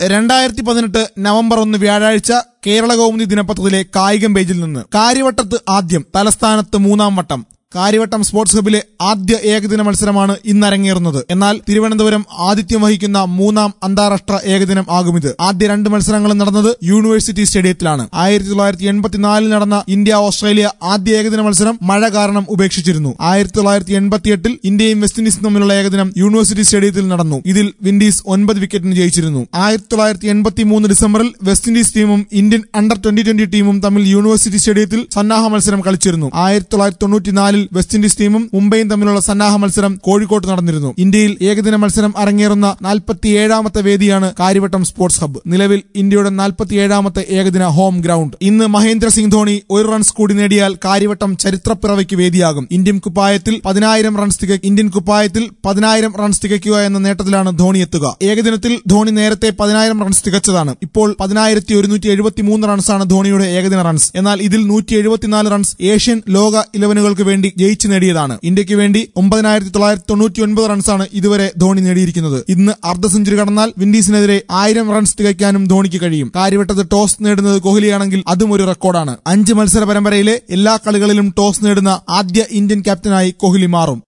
രണ്ടായിരത്തി പതിനെട്ട് നവംബർ ഒന്ന് വ്യാഴാഴ്ച കേരള കൗമുദി ദിനപത്രത്തിലെ കായികം പേജിൽ നിന്ന് കാര്യവട്ടത്ത് ആദ്യം തലസ്ഥാനത്ത് മൂന്നാം വട്ടം കാര്യവട്ടം സ്പോർട്സ് ഹബിലെ ആദ്യ ഏകദിന മത്സരമാണ് ഇന്ന് അരങ്ങേറുന്നത് എന്നാൽ തിരുവനന്തപുരം ആതിഥ്യം വഹിക്കുന്ന മൂന്നാം അന്താരാഷ്ട്ര ഏകദിനം ആകും ഇത് ആദ്യ രണ്ട് മത്സരങ്ങളും നടന്നത് യൂണിവേഴ്സിറ്റി സ്റ്റേഡിയത്തിലാണ് ആയിരത്തി തൊള്ളായിരത്തി എൺപത്തിനാലിൽ നടന്ന ഇന്ത്യ ഓസ്ട്രേലിയ ആദ്യ ഏകദിന മത്സരം മഴ കാരണം ഉപേക്ഷിച്ചിരുന്നു ആയിരത്തി തൊള്ളായിരത്തി എൺപത്തിയെട്ടിൽ ഇന്ത്യയും വെസ്റ്റ് ഇൻഡീസും തമ്മിലുള്ള ഏകദിനം യൂണിവേഴ്സിറ്റി സ്റ്റേഡിയത്തിൽ നടന്നു ഇതിൽ വിൻഡീസ് ഒൻപത് വിക്കറ്റിന് ജയിച്ചിരുന്നു ആയിരത്തി തൊള്ളായിരത്തി എൺപത്തി മൂന്ന് ഡിസംബറിൽ വെസ്റ്റ് ഇൻഡീസ് ടീമും ഇന്ത്യൻ അണ്ടർ ട്വന്റി ട്വന്റി ടീമും തമ്മിൽ യൂണിവേഴ്സിറ്റി സ്റ്റേഡിയത്തിൽ സന്നാഹ മത്സരം കളിച്ചിരുന്നു ആയിരത്തി തൊള്ളായിരത്തി തൊണ്ണൂറ്റിനാലിൽ വെസ്റ്റ് ഇൻഡീസ് ടീമും മുംബൈയും തമ്മിലുള്ള സന്നാഹ മത്സരം കോഴിക്കോട്ട് നടന്നിരുന്നു ഇന്ത്യയിൽ ഏകദിന മത്സരം അരങ്ങേറുന്ന നാൽപ്പത്തിയേഴാമത്തെ വേദിയാണ് കാര്യവട്ടം സ്പോർട്സ് ഹബ്ബ് നിലവിൽ ഇന്ത്യയുടെ നാൽപ്പത്തിയേഴാമത്തെ ഏകദിന ഹോം ഗ്രൗണ്ട് ഇന്ന് മഹേന്ദ്ര സിംഗ് ധോണി ഒരു റൺസ് കൂടി നേടിയാൽ കാര്യവട്ടം ചരിത്രപ്പിറവിക്ക് വേദിയാകും ഇന്ത്യൻ കുപ്പായത്തിൽ പതിനായിരം റൺസ് തിക ഇന്ത്യൻ കുപ്പായത്തിൽ പതിനായിരം റൺസ് തികയ്ക്കുക എന്ന നേട്ടത്തിലാണ് ധോണി എത്തുക ഏകദിനത്തിൽ ധോണി നേരത്തെ പതിനായിരം റൺസ് തികച്ചതാണ് ഇപ്പോൾ പതിനായിരത്തി ഒരുന്നൂറ്റി എഴുപത്തി മൂന്ന് റൺസാണ് ധോണിയുടെ ഏകദിന റൺസ് എന്നാൽ ഇതിൽ നൂറ്റി എഴുപത്തിനാല് റൺസ് ഏഷ്യൻ ലോക ഇലവനുകൾക്ക് വേണ്ടി ജയിച്ചു നേടിയതാണ് ഇന്ത്യക്ക് വേണ്ടി ഒമ്പതിനായിരത്തി തൊള്ളായിരത്തി തൊണ്ണൂറ്റി ഒൻപത് റൺസാണ് ഇതുവരെ ധോണി നേടിയിരിക്കുന്നത് ഇന്ന് അർദ്ധ സെഞ്ചുറി കടന്നാൽ വിൻഡീസിനെതിരെ ആയിരം റൺസ് തികയ്ക്കാനും ധോണിക്ക് കഴിയും കാര്യവട്ടത്ത് ടോസ് നേടുന്നത് കോഹ്ലിയാണെങ്കിൽ അതും ഒരു റെക്കോർഡാണ് അഞ്ച് മത്സര പരമ്പരയിലെ എല്ലാ കളികളിലും ടോസ് നേടുന്ന ആദ്യ ഇന്ത്യൻ ക്യാപ്റ്റനായി കോഹ്ലി മാറും